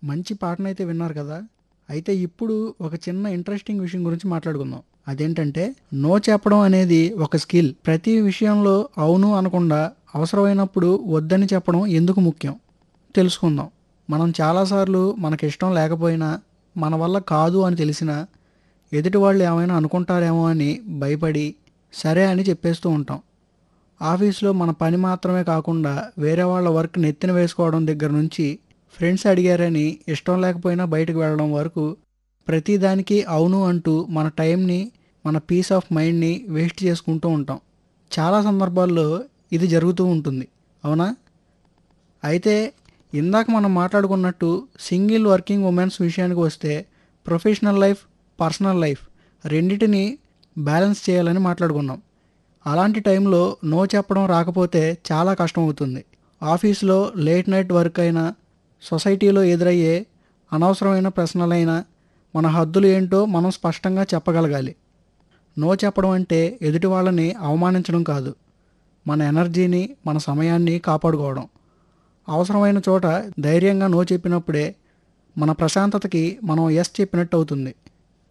మంచి పాటనైతే విన్నారు కదా అయితే ఇప్పుడు ఒక చిన్న ఇంట్రెస్టింగ్ విషయం గురించి మాట్లాడుకుందాం అదేంటంటే నో చెప్పడం అనేది ఒక స్కిల్ ప్రతి విషయంలో అవును అనకుండా అవసరమైనప్పుడు వద్దని చెప్పడం ఎందుకు ముఖ్యం తెలుసుకుందాం మనం చాలాసార్లు మనకి ఇష్టం లేకపోయినా మన వల్ల కాదు అని తెలిసినా ఎదుటి వాళ్ళు ఏమైనా అనుకుంటారేమో అని భయపడి సరే అని చెప్పేస్తూ ఉంటాం ఆఫీస్లో మన పని మాత్రమే కాకుండా వేరే వాళ్ళ వర్క్ నెత్తిన వేసుకోవడం దగ్గర నుంచి ఫ్రెండ్స్ అడిగారని ఇష్టం లేకపోయినా బయటకు వెళ్ళడం వరకు ప్రతిదానికి అవును అంటూ మన టైంని మన పీస్ ఆఫ్ మైండ్ని వేస్ట్ చేసుకుంటూ ఉంటాం చాలా సందర్భాల్లో ఇది జరుగుతూ ఉంటుంది అవునా అయితే ఇందాక మనం మాట్లాడుకున్నట్టు సింగిల్ వర్కింగ్ ఉమెన్స్ విషయానికి వస్తే ప్రొఫెషనల్ లైఫ్ పర్సనల్ లైఫ్ రెండిటిని బ్యాలెన్స్ చేయాలని మాట్లాడుకున్నాం అలాంటి టైంలో నో చెప్పడం రాకపోతే చాలా కష్టం అవుతుంది ఆఫీస్లో లేట్ నైట్ వర్క్ అయినా సొసైటీలో ఎదురయ్యే అనవసరమైన ప్రశ్నలైనా మన హద్దులు ఏంటో మనం స్పష్టంగా చెప్పగలగాలి నో చెప్పడం అంటే ఎదుటి వాళ్ళని అవమానించడం కాదు మన ఎనర్జీని మన సమయాన్ని కాపాడుకోవడం అవసరమైన చోట ధైర్యంగా నో చెప్పినప్పుడే మన ప్రశాంతతకి మనం ఎస్ చెప్పినట్టు అవుతుంది